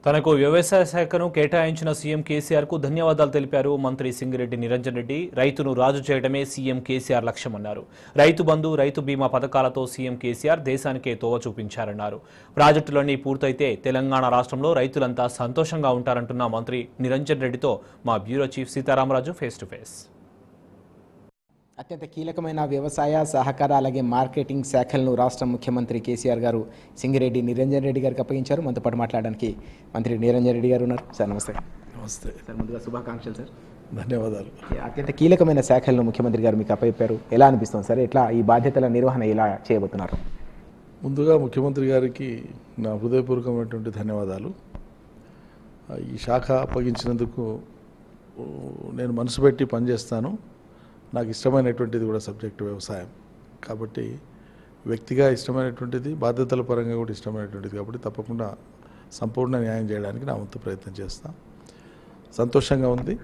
తనకు వ్యవసాయ శాఖను కేటాయించిన సీఎం కేసీఆర్ కు ధన్యవాదాలు తెలిపారు మంత్రి సింగిరెడ్డి నిరంజన్ రెడ్డి రైతును రాజు చేయడమే సీఎం కేసీఆర్ లక్ష్యమన్నారు రైతు బంధు రైతు బీమా పథకాలతో సీఎం కేసీఆర్ దేశానికే తోవ చూపించారన్నారు ప్రాజెక్టులన్నీ పూర్తయితే తెలంగాణ రాష్ట్రంలో రైతులంతా సంతోషంగా ఉంటారంటున్న మంత్రి నిరంజన్ రెడ్డితో మా bureau chief Sitaramaraju face to face అత్యంత కీలకమైన వ్యవసాయ సహకార అలాగే మార్కెటింగ్ శాఖలను రాష్ట్ర ముఖ్యమంత్రి కేసీఆర్ గారు సింగిరెడ్డి నిరంజన్ రెడ్డి గారికి అప్పగించారు మనతో పాటు మాట్లాడడానికి మంత్రి నిరంజన్ రెడ్డి గారు ఉన్నారు సార్ నమస్తే నమస్తే సార్ ముందుగా శుభాకాంక్షలు సార్ ధన్యవాదాలు అత్యంత కీలకమైన శాఖలను ముఖ్యమంత్రి గారు మీకు అప్పగింపారు ఎలా అనిపిస్తుంది సార్ ఎట్లా ఈ బాధ్యతల నిర్వహణ ఎలా చేయబోతున్నారు ముందుగా ముఖ్యమంత్రి గారికి నా హృదయపూర్వకమైనటువంటి ధన్యవాదాలు ఆ, ఈ శాఖ అప్పగించినందుకు ఊ, నేను మనసు పెట్టి పనిచేస్తాను నాకు ఇష్టమైనటువంటిది కూడా సబ్జెక్టు వ్యవసాయం కాబట్టి వ్యక్తిగా ఇష్టమైనటువంటిది బాధ్యతల పరంగా కూడా ఇష్టమైనటువంటిది కాబట్టి తప్పకుండా సంపూర్ణ న్యాయం చేయడానికి నా వంతు ప్రయత్నం చేస్తాను సంతోషంగా ఉంది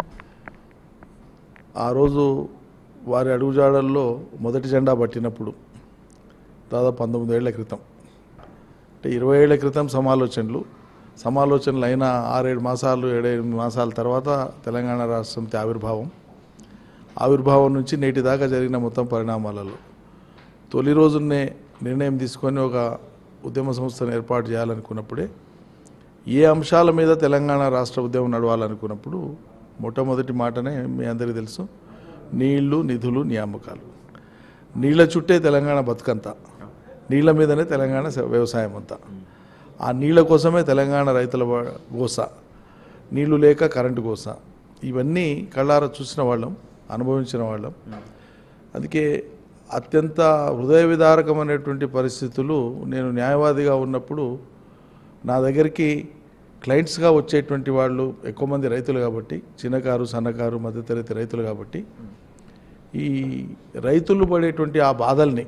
ఆ రోజు వారి అడుగుజాడల్లో మొదటి జెండా పట్టినప్పుడు దాదాపు పంతొమ్మిది ఏళ్ల క్రితం అంటే ఇరవై ఏళ్ల క్రితం సమాలోచనలు సమాలోచనలు అయిన ఆరేడు మాసాలు ఏడెనిమిది మాసాల తర్వాత తెలంగాణ రాష్ట్రంతో ఆవిర్భావం ఆవిర్భావం నుంచి నేటి దాకా జరిగిన మొత్తం పరిణామాలలో తొలి రోజునే నిర్ణయం తీసుకొని ఒక ఉద్యమ సంస్థను ఏర్పాటు చేయాలనుకున్నప్పుడే ఏ అంశాల మీద తెలంగాణ రాష్ట్ర ఉద్యమం నడవాలనుకున్నప్పుడు మొట్టమొదటి మాటనే మీ అందరికీ తెలుసు నీళ్లు నిధులు నియామకాలు నీళ్ల చుట్టే తెలంగాణ బతుకంతా నీళ్ల మీదనే తెలంగాణ స- వ్యవసాయం అంతా ఆ నీళ్ల కోసమే తెలంగాణ రైతుల వా- గోస నీళ్లు లేక కరెంటు గోస ఇవన్నీ కళ్ళారా చూసిన వాళ్ళం అనుభవించిన వాళ్ళం అందుకే అత్యంత హృదయ విదారకమైనటువంటి పరిస్థితులు నేను న్యాయవాదిగా ఉన్నప్పుడు నా దగ్గరికి క్లయింట్స్గా వచ్చేటువంటి వాళ్ళు ఎక్కువ మంది రైతులు కాబట్టి చిన్నకారు సన్నకారు మధ్యతరగతి రైతులు కాబట్టి ఈ రైతులు పడేటువంటి ఆ బాధల్ని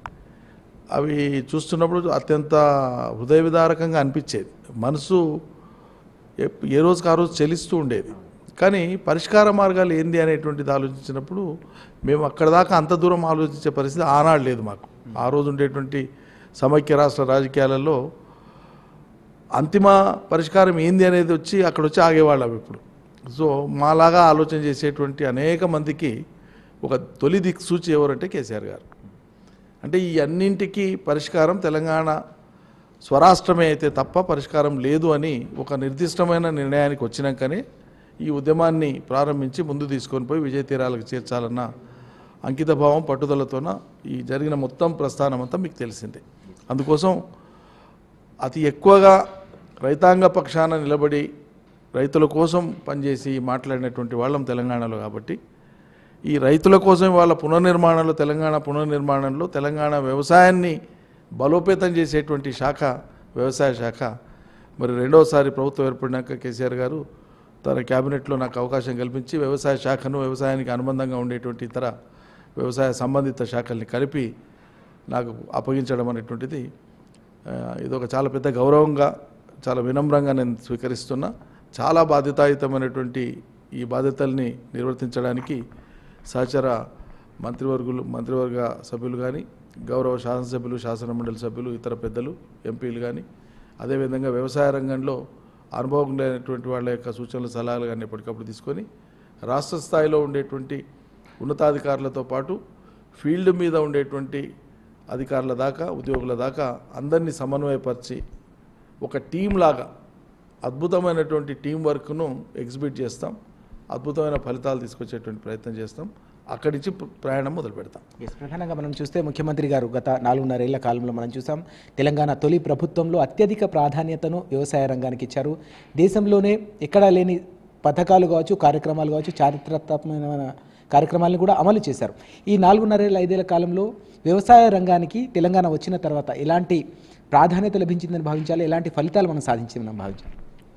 అవి చూస్తున్నప్పుడు అత్యంత హృదయ విదారకంగా అనిపించేది మనసు ఎప్- ఏ రోజుకి ఆ రోజు చెలిస్తూ ఉండేది కానీ పరిష్కార మార్గాలు ఏంది అనేటువంటిది ఆలోచించినప్పుడు మేము అక్కడ దాకా అంత దూరం ఆలోచించే పరిస్థితి ఆనాడు లేదు మాకు ఆ రోజు ఉండేటువంటి సమైక్య రాష్ట్ర రాజకీయాలలో అంతిమ పరిష్కారం ఏంది అనేది వచ్చి అక్కడ వచ్చి ఆగేవాళ్ళం ఇప్పుడు సో మాలాగా ఆలోచన చేసేటువంటి అనేక మందికి ఒక తొలి దిక్సూచి ఎవరంటే కేసీఆర్ గారు అంటే ఈ అన్నింటికి పరిష్కారం తెలంగాణ స్వరాష్ట్రమే అయితే తప్ప పరిష్కారం లేదు అని ఒక నిర్దిష్టమైన నిర్ణయానికి వచ్చినాకనే ఈ ఉద్యమాన్ని ప్రారంభించి ముందు తీసుకొని పోయి విజయ తీరాలకు చేర్చాలన్న అంకితభావం పట్టుదలతోన ఈ జరిగిన మొత్తం ప్రస్థానం అంతా మీకు తెలిసిందే అందుకోసం అతి ఎక్కువగా రైతాంగ పక్షాన నిలబడి రైతుల కోసం పనిచేసి మాట్లాడినటువంటి వాళ్ళం తెలంగాణలో కాబట్టి ఈ రైతుల కోసం వాళ్ళ పునర్నిర్మాణంలో తెలంగాణ పునర్నిర్మాణంలో తెలంగాణ వ్యవసాయాన్ని బలోపేతం చేసేటువంటి శాఖ వ్యవసాయ శాఖ మరి రెండవసారి ప్రభుత్వం ఏర్పడినాక కేసీఆర్ గారు తన క్యాబినెట్లో నాకు అవకాశం కల్పించి వ్యవసాయ శాఖను వ్యవసాయానికి అనుబంధంగా ఉండేటువంటి ఇతర వ్యవసాయ సంబంధిత శాఖల్ని కలిపి నాకు అప్పగించడం అనేటువంటిది ఆ, ఇదొక చాలా పెద్ద గౌరవంగా చాలా వినమ్రంగా నేను స్వీకరిస్తున్నా చాలా బాధ్యతాయుతమైనటువంటి ఈ బాధ్యతల్ని నిర్వర్తించడానికి సహచర మంత్రివర్గులు మంత్రివర్గ సభ్యులు కానీ గౌరవ శాసనసభ్యులు శాసనమండలి సభ్యులు ఇతర పెద్దలు ఎంపీలు కానీ అదేవిధంగా వ్యవసాయ రంగంలో అనుభవం లేనటువంటి వాళ్ళ యొక్క సూచనలు సలహాలు కానీ ఎప్పటికప్పుడు తీసుకొని రాష్ట్ర స్థాయిలో ఉండేటువంటి ఉన్నతాధికారులతో పాటు ఫీల్డ్ మీద ఉండేటువంటి అధికారుల దాకా ఉద్యోగుల దాకా అందరినీ సమన్వయపరిచి ఒక టీం లాగా అద్భుతమైనటువంటి టీం వర్క్ను ఎగ్జిబిట్ చేస్తాం అద్భుతమైన ఫలితాలు తీసుకొచ్చేటువంటి ప్రయత్నం చేస్తాం అక్కడి నుంచి ప్ర- ప్రయాణం మొదలు పెడతాం ఎస్, ప్రధానంగా మనం చూస్తే ముఖ్యమంత్రి గారు గత నాలుగున్నరేళ్ల కాలంలో మనం చూసాం తెలంగాణ తొలి ప్రభుత్వంలో అత్యధిక ప్రాధాన్యతను వ్యవసాయ రంగానికి ఇచ్చారు దేశంలోనే ఎక్కడా లేని పథకాలు కావచ్చు కార్యక్రమాలు కావచ్చు చారిత్రాత్మకమైన కార్యక్రమాలను కూడా అమలు చేశారు ఈ నాలుగున్నరేళ్ళ ఐదేళ్ల కాలంలో వ్యవసాయ రంగానికి తెలంగాణ వచ్చిన తర్వాత ఎలాంటి ప్రాధాన్యత లభించిందని భావించాలి ఎలాంటి ఫలితాలు మనం సాధించిందని భావించాలి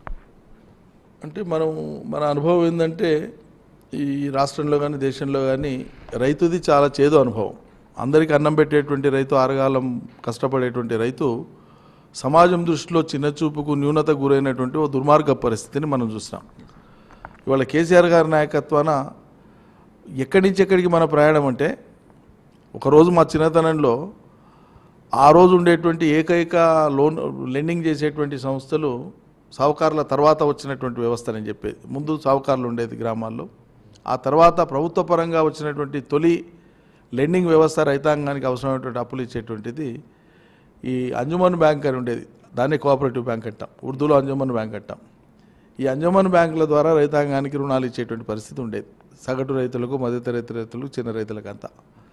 అంటే మనం మన అనుభవం ఏంటంటే ఈ రాష్ట్రంలో కానీ దేశంలో కానీ రైతుది చాలా చేదు అనుభవం అందరికీ అన్నం పెట్టేటువంటి రైతు ఆరగాలం కష్టపడేటువంటి రైతు సమాజం దృష్టిలో చిన్న చూపుకు న్యూనత గురైనటువంటి ఓ దుర్మార్గ పరిస్థితిని మనం చూస్తాం ఇవాళ కేసీఆర్ గారి నాయకత్వాన ఎక్కడి నుంచి ఎక్కడికి మన ప్రయాణం అంటే ఒకరోజు మా చిన్నతనంలో ఆ రోజు ఉండేటువంటి ఏకైక లోన్ లెండింగ్ చేసేటువంటి సంస్థలు సావుకారుల తర్వాత వచ్చినటువంటి వ్యవస్థ నేను చెప్పేది ముందు సావుకారులు ఉండేది గ్రామాల్లో ఆ తర్వాత ప్రభుత్వ పరంగా వచ్చినటువంటి తొలి లెండింగ్ వ్యవస్థ రైతాంగానికి అవసరమైనటువంటి అప్పులు ఇచ్చేటువంటిది ఈ అంజుమన్ బ్యాంక్ అని ఉండేది దాన్ని కోఆపరేటివ్ బ్యాంక్ అంటాం ఉర్దూలో అంజుమన్ బ్యాంక్ అంటాం ఈ అంజుమన్ బ్యాంకుల ద్వారా రైతాంగానికి రుణాలు ఇచ్చేటువంటి పరిస్థితి ఉండేది సగటు రైతులకు మధ్యతరగతి రైతులకు చిన్న రైతులకంతా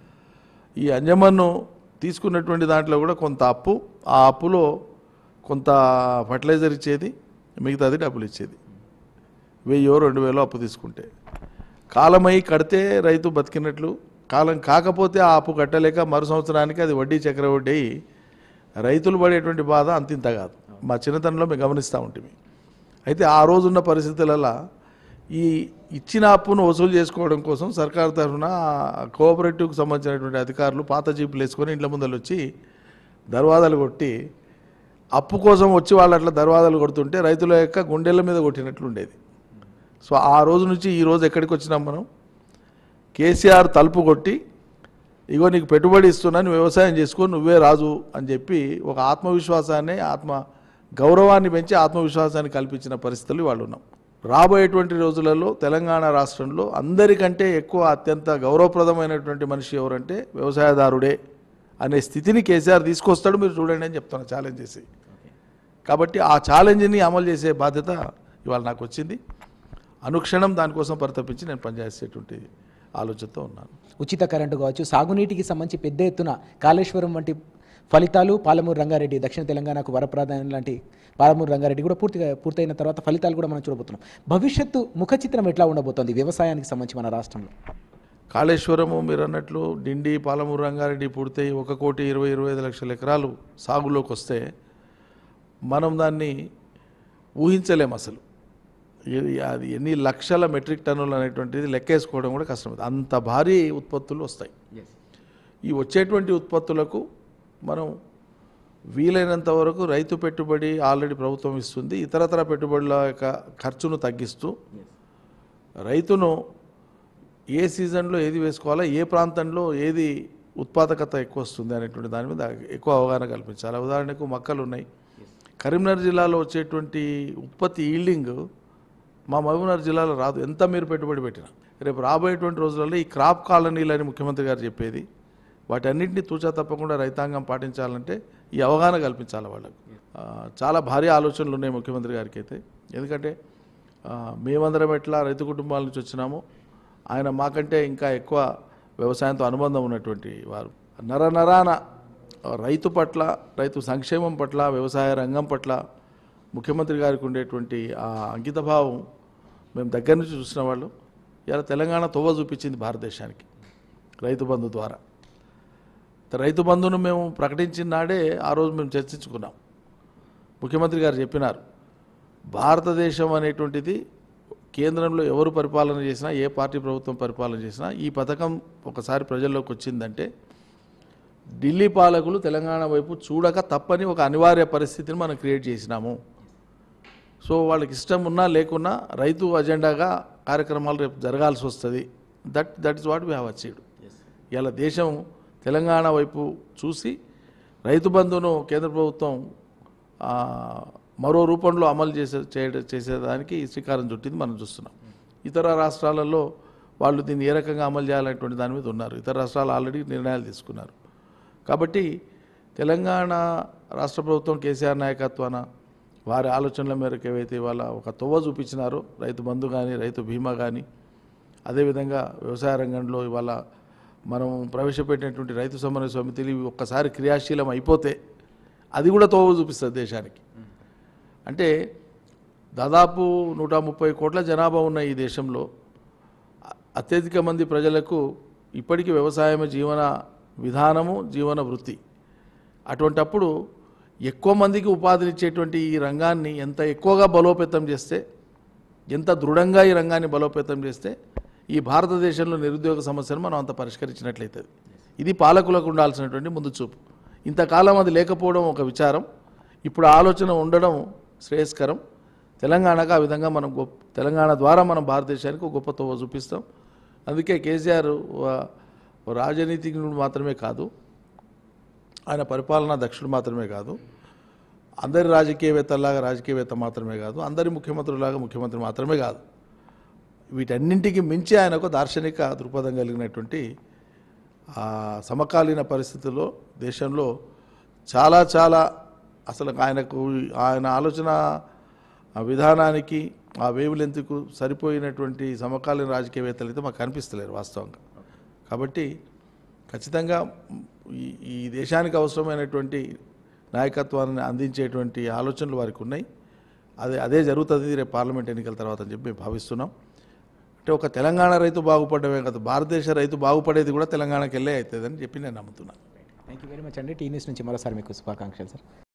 ఈ అంజమన్ను తీసుకున్నటువంటి దాంట్లో కూడా కొంత అప్పు ఆ అప్పులో కొంత ఫర్టిలైజర్ ఇచ్చేది మిగతాది డబ్బులు ఇచ్చేది వెయ్యో రెండు వేలో అప్పు తీసుకుంటే కాలమై కడితే రైతు బతికినట్లు కాలం కాకపోతే ఆ అప్పు కట్టలేక మరు సంవత్సరానికి అది వడ్డీ చక్రవడ్డీ అయి రైతులు పడేటువంటి బాధ అంతింత కాదు మా చిన్నతనంలో మేము గమనిస్తూ ఉంటుంది అయితే ఆ రోజున్న పరిస్థితులలో ఈ ఇచ్చిన అప్పును వసూలు చేసుకోవడం కోసం సర్కార్ తరఫున కోఆపరేటివ్కి సంబంధించినటువంటి అధికారులు పాత జీపులు వేసుకొని ఇండ్ల ముందలు వచ్చి దర్వాజాలు కొట్టి అప్పు కోసం వచ్చి వాళ్ళు అట్లా దర్వాజాలు కొడుతుంటే రైతుల యొక్క గుండెల మీద కొట్టినట్లు ఉండేది సో ఆ రోజు నుంచి ఈ రోజు ఎక్కడికి వచ్చినాం మనం కేసీఆర్ తలుపు కొట్టి ఇగో నీకు పెట్టుబడి ఇస్తున్నా నువ్వు వ్యవసాయం చేసుకో నువ్వే రాజు అని చెప్పి ఒక ఆత్మవిశ్వాసాన్ని ఆత్మ గౌరవాన్ని పెంచి ఆత్మవిశ్వాసాన్ని కల్పించిన పరిస్థితులు వాళ్ళు ఉన్నాం రాబోయేటువంటి రోజులలో తెలంగాణ రాష్ట్రంలో అందరికంటే ఎక్కువ అత్యంత గౌరవప్రదమైనటువంటి మనిషి ఎవరంటే వ్యవసాయదారుడే అనే స్థితిని కేసీఆర్ తీసుకొస్తాడు మీరు చూడండి అని చెప్తాను ఛాలెంజ్ చేసి కాబట్టి ఆ ఛాలెంజ్ని అమలు చేసే బాధ్యత ఇవాళ నాకు వచ్చింది అనుక్షణం దానికోసం పరితపించి నేను పనిచేసేటువంటి ఆలోచనతో ఉన్నాను ఉచిత కరెంటు కావచ్చు సాగునీటికి సంబంధించి పెద్ద ఎత్తున కాళేశ్వరం వంటి ఫలితాలు పాలమూరు రంగారెడ్డి దక్షిణ తెలంగాణకు వరప్రదాయం లాంటి పాలమూరు రంగారెడ్డి కూడా పూర్తిగా పూర్తయిన తర్వాత ఫలితాలు కూడా మనం చూడబోతున్నాం భవిష్యత్తు ముఖ చిత్రం ఎట్లా ఉండబోతోంది వ్యవసాయానికి సంబంధించి మన రాష్ట్రంలో కాళేశ్వరము మీరు అన్నట్లు డిండి పాలమూరు రంగారెడ్డి పూర్తయి ఒక కోటి ఇరవై ఇరవై ఐదు లక్షల ఎకరాలు సాగులోకి వస్తే మనం దాన్ని ఊహించలేం అసలు ఇది అది ఎన్ని లక్షల మెట్రిక్ టన్నులు అనేటువంటిది లెక్కేసుకోవడం కూడా కష్టం అంత భారీ ఉత్పత్తులు వస్తాయి ఈ వచ్చేటువంటి ఉత్పత్తులకు మనం వీలైనంత వరకు రైతు పెట్టుబడి ఆల్రెడీ ప్రభుత్వం ఇస్తుంది ఇతరతర పెట్టుబడుల యొక్క ఖర్చును తగ్గిస్తూ రైతును ఏ సీజన్లో ఏది వేసుకోవాలా ఏ ప్రాంతంలో ఏది ఉత్పాదకత ఎక్కువ వస్తుంది అనేటువంటి దాని మీద ఎక్కువ అవగాహన కల్పించాలి ఉదాహరణకు మొక్కలు ఉన్నాయి కరీంనగర్ జిల్లాలో వచ్చేటువంటి ఉత్పత్తి ఈల్డింగ్ మా మహబూబ్నగర్ జిల్లాలో రాదు ఎంత మీరు పెట్టుబడి పెట్టినా రేపు రాబోయేటువంటి రోజులలో ఈ క్రాప్ కాలనీలు అని ముఖ్యమంత్రి గారు చెప్పేది వాటన్నింటినీ తూచా తప్పకుండా రైతాంగం పాటించాలంటే ఈ అవగాహన కల్పించాలి వాళ్ళకు ఆ, చాలా భారీ ఆలోచనలు ఉన్నాయి ముఖ్యమంత్రి గారికి అయితే ఎందుకంటే ఆ, మేమందరం ఎట్లా రైతు కుటుంబాల నుంచి వచ్చినామో ఆయన మాకంటే ఇంకా ఎక్కువ వ్యవసాయంతో అనుబంధం ఉన్నటువంటి వారు నర నరాన రైతు పట్ల రైతు సంక్షేమం పట్ల వ్యవసాయ రంగం పట్ల ముఖ్యమంత్రి గారికి ఉండేటువంటి ఆ అంకితభావం మేము దగ్గర నుంచి చూసిన వాళ్ళు ఇలా తెలంగాణ తొవ్వ చూపించింది భారతదేశానికి రైతు బంధు ద్వారా రైతు బంధును మేము ప్రకటించిన నాడే ఆ రోజు మేము చర్చించుకున్నాం ముఖ్యమంత్రి గారు చెప్పినారు భారతదేశం అనేటువంటిది కేంద్రంలో ఎవరు పరిపాలన చేసినా ఏ పార్టీ ప్రభుత్వం పరిపాలన చేసినా ఈ పథకం ఒకసారి ప్రజల్లోకి వచ్చిందంటే ఢిల్లీ పాలకులు తెలంగాణ వైపు చూడక తప్పని ఒక అనివార్య పరిస్థితిని మనం క్రియేట్ చేసినాము సో వాళ్ళకి ఇష్టం ఉన్నా లేకున్నా రైతు అజెండాగా కార్యక్రమాలు రేపు జరగాల్సి వస్తుంది that that is what we have achieved ఇలా దేశం తెలంగాణ వైపు చూసి రైతు బంధును కేంద్ర ప్రభుత్వం ఆ, మరో రూపంలో అమలు చేసే చేయడం చేసేదానికి శ్రీకారం చుట్టింది మనం చూస్తున్నాం ఇతర రాష్ట్రాలలో వాళ్ళు దీన్ని ఏ రకంగా అమలు చేయాలనేటువంటి దాని మీద ఉన్నారు ఇతర రాష్ట్రాలు ఆల్రెడీ నిర్ణయాలు తీసుకున్నారు కాబట్టి తెలంగాణ రాష్ట్ర ప్రభుత్వం కేసీఆర్ నాయకత్వాన వారి ఆలోచనల మేరకు ఏవైతే ఇవాళ ఒక తొవ్వ చూపించినారో రైతు బంధు కానీ రైతు బీమా కానీ అదేవిధంగా వ్యవసాయ రంగంలో ఇవాళ మనం ప్రవేశపెట్టినటువంటి రైతు సమన్వయ సమితిలు ఇవి ఒక్కసారి క్రియాశీలం అయిపోతే అది కూడా తోవ చూపిస్తుంది దేశానికి అంటే దాదాపు నూట ముప్పై కోట్ల జనాభా ఉన్న ఈ దేశంలో అ- అత్యధిక మంది ప్రజలకు ఇప్పటికీ వ్యవసాయమే జీవన విధానము జీవన వృత్తి అటువంటప్పుడు ఎక్కువ మందికి ఉపాధినిచ్చేటువంటి ఈ రంగాన్ని ఎంత ఎక్కువగా బలోపేతం చేస్తే ఎంత దృఢంగా ఈ రంగాన్ని బలోపేతం చేస్తే ఈ భారతదేశంలో నిరుద్యోగ సమస్యను మనం అంత పరిష్కరించినట్లయితుంది ఇది పాలకులకు ఉండాల్సినటువంటి ముందు చూపు ఇంతకాలం అది లేకపోవడం ఒక విచారం ఇప్పుడు ఆలోచన ఉండడం శ్రేయస్కరం తెలంగాణకు ఆ విధంగా మనం గొప్ప తెలంగాణ ద్వారా మనం భారతదేశానికి ఒక గొప్ప తోవ చూపిస్తాం అందుకే కేసీఆర్ వ- ఓ రాజనీతిజ్ఞుడు మాత్రమే కాదు ఆయన పరిపాలనా దక్షుడు మాత్రమే కాదు అందరి రాజకీయవేత్తలాగా రాజకీయవేత్త మాత్రమే కాదు అందరి ముఖ్యమంత్రులాగా ముఖ్యమంత్రి మాత్రమే కాదు వీటన్నింటికి మించి ఆయనకు దార్శనిక దృక్పథం కలిగినటువంటి ఆ సమకాలీన పరిస్థితుల్లో దేశంలో చాలా చాలా అసలు ఆయనకు ఆయన ఆలోచన ఆ విధానానికి ఆ వేవ్ లెంత్కు సరిపోయినటువంటి సమకాలీన రాజకీయవేత్తలు అయితే మాకు కనిపిస్తలేరు వాస్తవంగా కాబట్టి ఖచ్చితంగా ఈ ఈ దేశానికి అవసరమైనటువంటి నాయకత్వాన్ని అందించేటువంటి ఆలోచనలు వారికి ఉన్నాయి అదే అదే జరుగుతుంది రేపు పార్లమెంట్ ఎన్నికల తర్వాత అని చెప్పి మేము భావిస్తున్నాం అంటే ఒక తెలంగాణ రైతు బాగుపడమే కాదు భారతదేశ రైతు బాగుపడేది కూడా తెలంగాణకి వెళ్ళే అవుతుందని చెప్పి నేను నమ్ముతున్నాను థ్యాంక్ యూ వెరీ మచ్ అండి టీ న్యూస్ నుంచి మరోసారి మీకు శుభాకాంక్షలు సార్